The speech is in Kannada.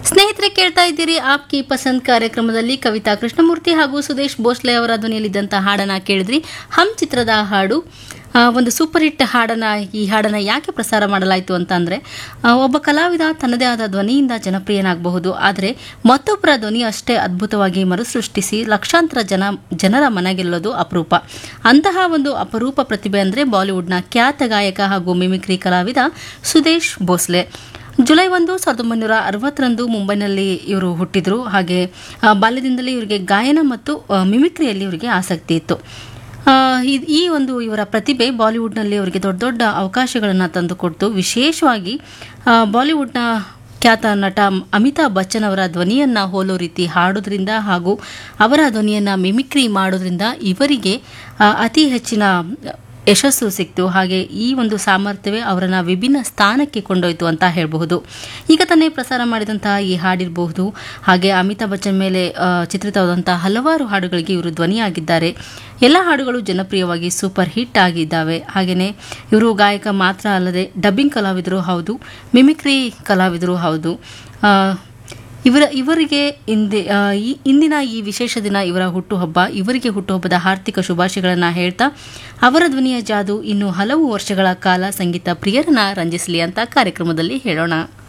ಸ್ನೇಹಿತರೆ ಕೇಳ್ತಾ ಇದ್ದೀರಿ ಆಪ್ ಕಿ ಪಸಂದ್ ಕಾರ್ಯಕ್ರಮದಲ್ಲಿ ಕವಿತಾ ಕೃಷ್ಣಮೂರ್ತಿ ಹಾಗೂ ಸುದೇಶ್ ಭೋಸ್ಲೆ ಅವರ ಧ್ವನಿಯಲ್ಲಿದ್ದಂಥ ಹಾಡನ್ನ ಕೇಳಿದ್ರಿ ಹಮ್ ಚಿತ್ರದ ಹಾಡು ಆ, ಒಂದು ಸೂಪರ್ ಹಿಟ್ ಹಾಡನ್ನ ಈ ಹಾಡನ್ನ ಯಾಕೆ ಪ್ರಸಾರ ಮಾಡಲಾಯಿತು ಅಂತ ಅಂದ್ರೆ ಆ, ಒಬ್ಬ ಕಲಾವಿದ ತನ್ನದೇ ಆದ ಧ್ವನಿಯಿಂದ ಜನಪ್ರಿಯನಾಗಬಹುದು ಆದರೆ ಮತ್ತೊಬ್ಬರ ಧ್ವನಿ ಅಷ್ಟೇ ಅದ್ಭುತವಾಗಿ ಮರುಸೃಷ್ಟಿಸಿ ಲಕ್ಷಾಂತರ ಜನ ಜನರ ಮನಗೆಲ್ಲೋದು ಅಪರೂಪ ಅಂತಹ ಒಂದು ಅಪರೂಪ ಪ್ರತಿಭೆ ಅಂದರೆ ಬಾಲಿವುಡ್ನ ಖ್ಯಾತ ಗಾಯಕ ಹಾಗೂ ಮಿಮಿಕ್ರಿ ಕಲಾವಿದ ಸುದೇಶ್ ಭೋಸ್ಲೆ ಜುಲೈ ಒಂದು ಸಾವಿರದ ಒಂಬೈನೂರ ಅರವತ್ತರಂದು ಮುಂಬೈನಲ್ಲಿ ಇವರು ಹುಟ್ಟಿದ್ರು ಹಾಗೆ ಆ, ಬಾಲ್ಯದಿಂದಲೇ ಇವರಿಗೆ ಗಾಯನ ಮತ್ತು ಆ, ಮಿಮಿಕ್ರಿಯಲ್ಲಿ ಇವರಿಗೆ ಆಸಕ್ತಿ ಇತ್ತು ಆ, ಇದ್- ಈ ಒಂದು ಇವರ ಪ್ರತಿಭೆ ಬಾಲಿವುಡ್ನಲ್ಲಿ ಅವರಿಗೆ ದೊಡ್ಡ ದೊಡ್ಡ ಅವಕಾಶಗಳನ್ನು ತಂದುಕೊಡ್ತು ವಿಶೇಷವಾಗಿ ಆ, ಬಾಲಿವುಡ್ನ ಖ್ಯಾತ ನಟ ಅಮಿತಾಬ್ ಬಚ್ಚನ್ ಅವರ ಧ್ವನಿಯನ್ನು ಹೋಲೋ ರೀತಿ ಹಾಡೋದ್ರಿಂದ ಹಾಗೂ ಅವರ ಧ್ವನಿಯನ್ನು ಮಿಮಿಕ್ರಿ ಮಾಡೋದ್ರಿಂದ ಇವರಿಗೆ ಆ, ಅತಿ ಹೆಚ್ಚಿನ ಯಶಸ್ಸು ಸಿಕ್ತು ಹಾಗೆ ಈ ಒಂದು ಸಾಮರ್ಥ್ಯವೇ ಅವರನ್ನು ವಿಭಿನ್ನ ಸ್ಥಾನಕ್ಕೆ ಕೊಂಡೊಯ್ತು ಅಂತ ಹೇಳಬಹುದು ಈಗ ತಾನೇ ಪ್ರಸಾರ ಮಾಡಿದಂತಹ ಈ ಹಾಡಿರಬಹುದು ಹಾಗೆ ಅಮಿತಾಬ್ ಬಚ್ಚನ್ ಮೇಲೆ ಆ, ಚಿತ್ರಿತವಾದಂತಹ ಹಲವಾರು ಹಾಡುಗಳಿಗೆ ಇವರು ಧ್ವನಿಯಾಗಿದ್ದಾರೆ ಎಲ್ಲ ಹಾಡುಗಳು ಜನಪ್ರಿಯವಾಗಿ ಸೂಪರ್ ಹಿಟ್ ಆಗಿದ್ದಾವೆ ಹಾಗೆಯೇ ಇವರು ಗಾಯಕ ಮಾತ್ರ ಅಲ್ಲದೆ ಡಬ್ಬಿಂಗ್ ಕಲಾವಿದರು ಹೌದು ಮಿಮಿಕ್ರಿ ಕಲಾವಿದರು ಹೌದು ಆ, ಇವರ ಇವರಿಗೆ ಇಂದಿ ಆ, ಈ- ಇಂದಿನ ಈ ವಿಶೇಷ ದಿನ ಇವರ ಹುಟ್ಟುಹಬ್ಬ ಇವರಿಗೆ ಹುಟ್ಟುಹಬ್ಬದ ಆರ್ಥಿಕ ಶುಭಾಶಯಗಳನ್ನು ಹೇಳ್ತಾ ಅವರ ಧ್ವನಿಯ ಜಾದು ಇನ್ನು ಹಲವು ವರ್ಷಗಳ ಕಾಲ ಸಂಗೀತ ಪ್ರಿಯರನ್ನ ರಂಜಿಸಲಿ ಅಂತ ಕಾರ್ಯಕ್ರಮದಲ್ಲಿ ಹೇಳೋಣ